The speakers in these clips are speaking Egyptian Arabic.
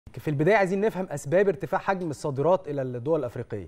في البدايه عايزين نفهم اسباب ارتفاع حجم الصادرات الى الدول الافريقيه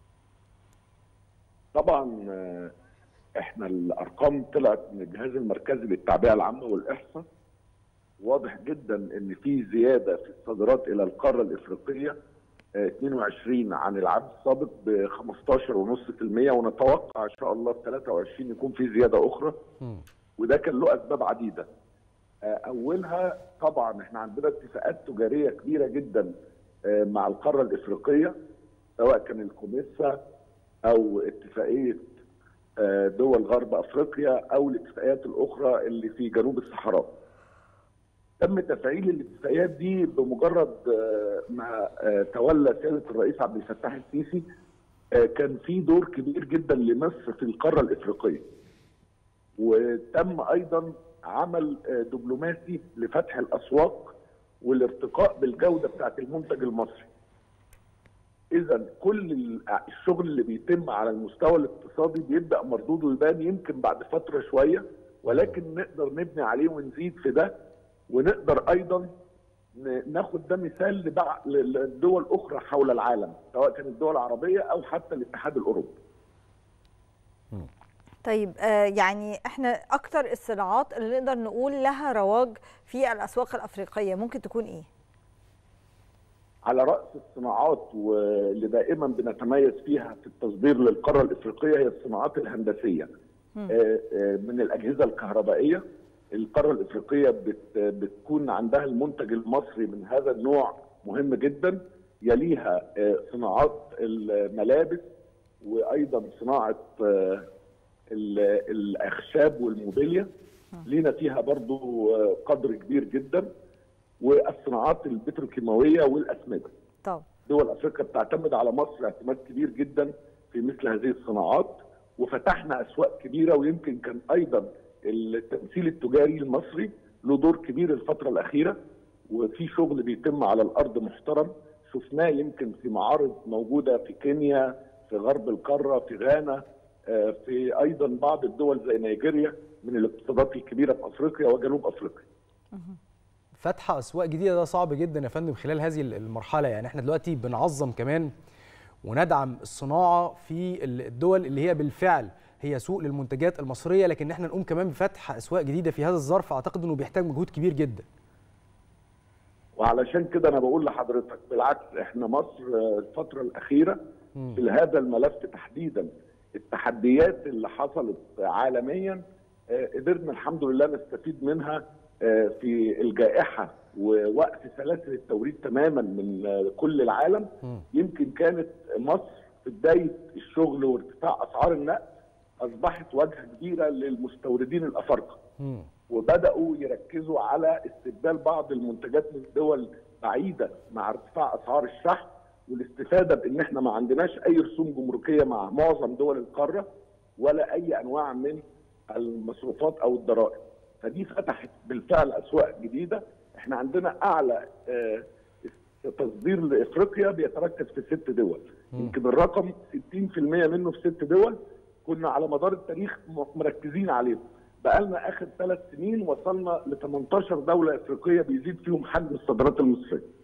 طبعا احنا الارقام طلعت من الجهاز المركزي للتعبئه العامه والاحصاء واضح جدا ان في زياده في الصادرات الى القاره الافريقيه 22 عن العام السابق ب 15.5% ونتوقع ان شاء الله في 23 يكون في زياده اخرى وده كان له اسباب عديده اولها طبعا احنا عندنا اتفاقات تجاريه كبيره جدا مع القاره الافريقيه سواء كان الكوميسا او اتفاقيه دول غرب افريقيا او الاتفاقيات الاخرى اللي في جنوب الصحراء. تم تفعيل الاتفاقيات دي بمجرد ما تولى سياده الرئيس عبد الفتاح السيسي كان في دور كبير جدا لمصر في القاره الافريقيه. وتم ايضا عمل دبلوماسي لفتح الاسواق والارتقاء بالجوده بتاعت المنتج المصري. اذا كل الشغل اللي بيتم على المستوى الاقتصادي بيبدا مردوده يبان يمكن بعد فتره شويه ولكن نقدر نبني عليه ونزيد في ده ونقدر ايضا ناخد ده مثال لدول اخرى حول العالم سواء كانت الدول العربيه او حتى الاتحاد الاوروبي. طيب آه يعني احنا اكتر الصناعات اللي نقدر نقول لها رواج في الاسواق الافريقيه ممكن تكون ايه؟ على راس الصناعات واللي دائما بنتميز فيها في التصدير للقاره الافريقيه هي الصناعات الهندسيه من الاجهزه الكهربائيه القاره الافريقيه بت بتكون عندها المنتج المصري من هذا النوع مهم جدا يليها صناعات الملابس وايضا صناعه الاخشاب والموبيليا لينا فيها برضو قدر كبير جدا والصناعات البتروكيماويه والاسمده. طبعا. دول افريقيا بتعتمد على مصر اعتماد كبير جدا في مثل هذه الصناعات وفتحنا اسواق كبيره ويمكن كان ايضا التمثيل التجاري المصري له دور كبير الفتره الاخيره وفي شغل بيتم على الارض محترم شفناه يمكن في معارض موجوده في كينيا في غرب القاره في غانا في ايضا بعض الدول زي نيجيريا من الاقتصادات الكبيره في افريقيا وجنوب افريقيا. فتح اسواق جديده ده صعب جدا يا فندم خلال هذه المرحله يعني احنا دلوقتي بنعظم كمان وندعم الصناعه في الدول اللي هي بالفعل هي سوق للمنتجات المصريه لكن احنا نقوم كمان بفتح اسواق جديده في هذا الظرف اعتقد انه بيحتاج مجهود كبير جدا. وعلشان كده انا بقول لحضرتك بالعكس احنا مصر الفتره الاخيره في هذا الملف تحديدا التحديات اللي حصلت عالميا قدرنا الحمد لله نستفيد منها في الجائحه ووقف سلاسل التوريد تماما من كل العالم يمكن كانت مصر في بدايه الشغل وارتفاع اسعار النقل اصبحت واجهه كبيره للمستوردين الافارقه وبداوا يركزوا على استبدال بعض المنتجات من دول بعيده مع ارتفاع اسعار الشحن والاستفاده بان احنا ما عندناش اي رسوم جمركيه مع معظم دول القاره ولا اي انواع من المصروفات او الضرائب فدي فتحت بالفعل اسواق جديده احنا عندنا اعلى تصدير لافريقيا بيتركز في ست دول يمكن الرقم 60% منه في ست دول كنا على مدار التاريخ مركزين عليهم بقالنا اخر ثلاث سنين وصلنا ل 18 دوله افريقيه بيزيد فيهم حجم الصادرات المصريه